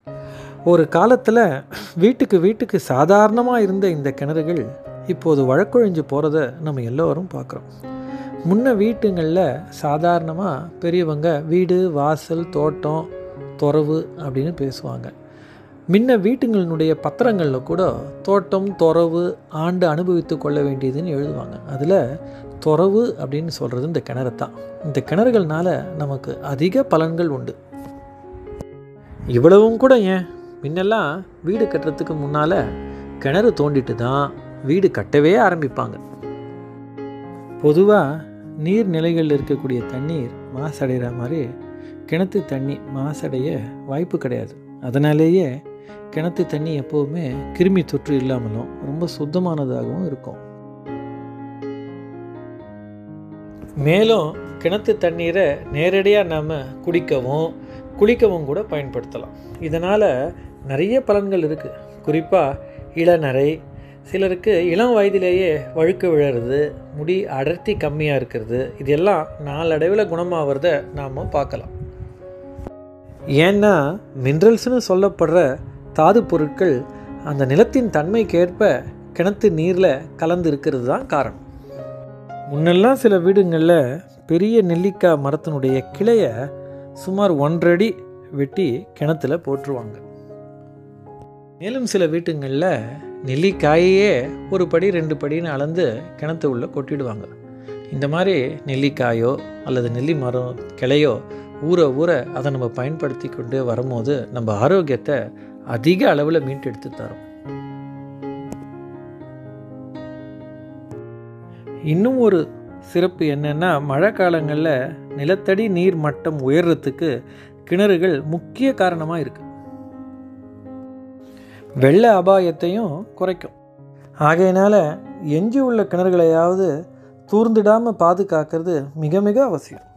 ஒரு காலத்தில் வீட்டுக்கு வீட்டுக்கு சாதாரணமாக இருந்த இந்த கிணறுகள் இப்போது வழக்கொழிஞ்சு போகிறத நம்ம எல்லோரும் பார்க்குறோம் முன்ன வீட்டுங்களில் சாதாரணமாக பெரியவங்க வீடு வாசல் தோட்டம் துறவு அப்படின்னு பேசுவாங்க முன்ன வீட்டுங்களினுடைய பத்திரங்களில் கூட தோட்டம் துறவு ஆண்டு அனுபவித்து கொள்ள வேண்டியதுன்னு எழுதுவாங்க அதில் துறவு அப்படின்னு சொல்கிறது இந்த கிணறு தான் இந்த கிணறுகள்னால நமக்கு அதிக பலன்கள் உண்டு இவ்வளவும் கூட ஏன் முன்னெல்லாம் வீடு கட்டுறதுக்கு முன்னால் கிணறு தோண்டிட்டு தான் வீடு கட்டவே ஆரம்பிப்பாங்க பொதுவாக நீர்நிலைகளில் இருக்கக்கூடிய தண்ணீர் மாசடைகிற மாதிரி கிணத்து தண்ணி மாசடைய வாய்ப்பு கிடையாது அதனாலேயே கிணத்து தண்ணி எப்போவுமே கிருமி தொற்று இல்லாமலும் ரொம்ப சுத்தமானதாகவும் இருக்கும் மேலும் கிணத்து தண்ணீரை நேரடியாக நாம் குடிக்கவும் குளிக்கவும் கூட பயன்படுத்தலாம் இதனால் நிறைய பலன்கள் இருக்குது குறிப்பாக இளநரை சிலருக்கு இளம் வயதிலேயே வழுக்க விழறது முடி அடர்த்தி கம்மியாக இருக்கிறது இதெல்லாம் நாளடைவில் குணமாகிறத நாம் பார்க்கலாம் ஏன்னா மினரல்ஸ்னு சொல்லப்படுற தாது பொருட்கள் அந்த நிலத்தின் தன்மைக்கேற்ப கிணத்து நீரில் கலந்து இருக்கிறது தான் காரணம் முன்னெல்லாம் சில வீடுங்களில் பெரிய நெல்லிக்காய் மரத்தினுடைய கிளையை சுமார் ஒன்றடி வெட்டி கிணத்துல போட்டுருவாங்க மேலும் சில வீட்டுங்களில் நெல்லிக்காயையே ஒரு படி ரெண்டு படின்னு அளந்து கிணத்து உள்ள கொட்டிடுவாங்க இந்த மாதிரி நெல்லிக்காயோ அல்லது நெல்லி மரம் கிளையோ ஊற ஊற அதை நம்ம பயன்படுத்தி கொண்டு வரும்போது நம்ம ஆரோக்கியத்தை அதிக அளவில் மீட்டெடுத்து தரும் இன்னும் ஒரு சிறப்பு என்னென்னா மழை காலங்களில் நிலத்தடி நீர் மட்டம் உயர்றதுக்கு கிணறுகள் முக்கிய காரணமாக இருக்குது வெள்ள அபாயத்தையும் குறைக்கும் ஆகையினால எஞ்சி உள்ள கிணறுகளையாவது தூர்ந்துடாமல் பாதுகாக்கிறது மிக மிக அவசியம்